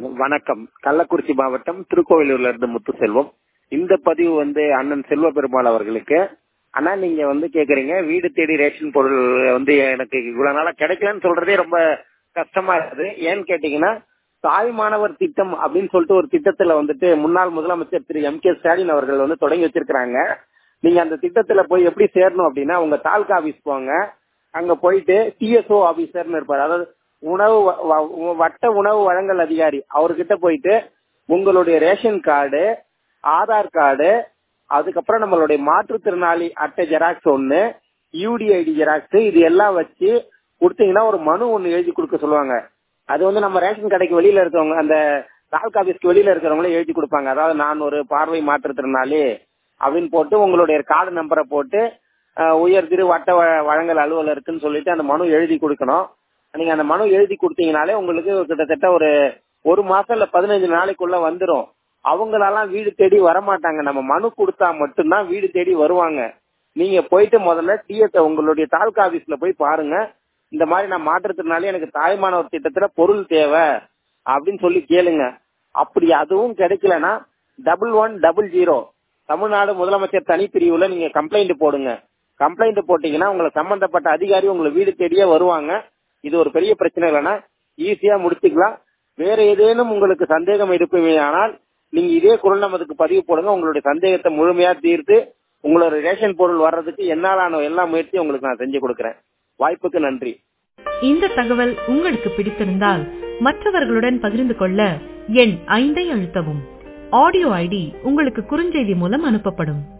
வணக்கம் கள்ளக்குறிச்சி மாவட்டம் திருக்கோவிலூர்ல இருந்து முத்துசெல்வம் இந்த பதிவு வந்து அண்ணன் செல்வ பெருமாள் அவர்களுக்கு அண்ணா நீங்க வந்து கேக்குறீங்க வீடு தேடி ரேஷன் பொருள் வந்து எனக்கு இவ்வளவு நாளா கிடைக்கலன்னு சொல்றதே ரொம்ப கஷ்டமா இருக்குது ஏன்னு கேட்டீங்கன்னா தாய் மாணவர் திட்டம் அப்படின்னு சொல்லிட்டு ஒரு திட்டத்துல வந்துட்டு முன்னாள் முதலமைச்சர் திரு எம் கே ஸ்டாலின் அவர்கள் வந்து தொடங்கி வச்சிருக்கிறாங்க நீங்க அந்த திட்டத்துல போய் எப்படி சேரணும் அப்படின்னா உங்க தாலுகா ஆபீஸ் போங்க அங்க போயிட்டு டிஎஸ்ஓ ஆபீசர்னு இருப்பாரு அதாவது உணவு வ- வ- வட்ட உணவு வழங்கல் அதிகாரி அவர்கிட்ட போயிட்டு உங்களுடைய ரேஷன் கார்டு ஆதார் கார்டு அதுக்கப்புறம் நம்மளுடைய மாற்றுத்திறனாளி அட்டை ஜெராக்ஸ் ஒன்னு யூடிஐடி ஜெராக்ஸ் இது எல்லாம் வச்சு கொடுத்தீங்கன்னா ஒரு மனு ஒன்னு எழுதி கொடுக்க சொல்லுவாங்க அது வந்து நம்ம ரேஷன் கடைக்கு வெளியில இருக்கவங்க அந்த தாலுகா ஆபீஸ்க்கு வெளியில இருக்கிறவங்களே எழுதி கொடுப்பாங்க அதாவது நான் ஒரு பார்வை மாற்றுத்திறனாளி அப்படின்னு போட்டு உங்களுடைய கார்டு நம்பரை போட்டு அஹ், உயர் திரு வட்ட வ- வழங்கல் அலுவலருக்குன்னு சொல்லிட்டு அந்த மனு எழுதி கொடுக்கணும் நீங்க அந்த மனு எழுதி கொடுத்தீங்கனாலே உங்களுக்கு கிட்டத்தட்ட ஒரு ஒரு மாசம் இல்ல பதினஞ்சு நாளைக்குள்ள வந்துரும் அவங்களெல்லாம் வீடு தேடி வரமாட்டாங்க நம்ம மனு கொடுத்தா மட்டும்தான் வீடு தேடி வருவாங்க நீங்க போயிட்டு முதல்ல டிஎஸ் உங்களுடைய தாலுகா ஆபீஸ்ல போய் பாருங்க இந்த மாதிரி நான் மாற்றத்தினாலே எனக்கு தாய்மானவர் திட்டத்துல பொருள் தேவை அப்படின்னு சொல்லி கேளுங்க அப்படி அதுவும் கிடைக்கலனா double one double zero Tamil Nadu முதலமைச்சர் தனிப்பிரிவுல நீங்க கம்ப்ளைண்ட் போடுங்க கம்ப்ளைண்ட் போட்டீங்கன்னா உங்களை சம்பந்தப்பட்ட அதிகாரி உங்களை வீடு தேடியே வருவாங்க இது ஒரு பெரிய பிரச்சனை இல்லைன்னா ஈஸியா முடிச்சுக்கலாம் வேற ஏதேனும் உங்களுக்கு சந்தேகம் இருக்குமே ஆனால் நீங்க இதே குரல் நமதுக்கு பதிவு போடுங்க உங்களுடைய சந்தேகத்தை முழுமையா தீர்த்து உங்களோட ரேஷன் பொருள் வர்றதுக்கு என்னாலான எல்லா முயற்சியும் உங்களுக்கு நான் செஞ்சு கொடுக்குறேன் வாய்ப்புக்கு நன்றி இந்த தகவல் உங்களுக்கு பிடித்திருந்தால் மற்றவர்களுடன் பகிர்ந்து கொள்ள எண் ஐந்தை அழுத்தவும் ஆடியோ ஐடி உங்களுக்கு குறுஞ்செய்தி மூலம் அனுப்பப்படும்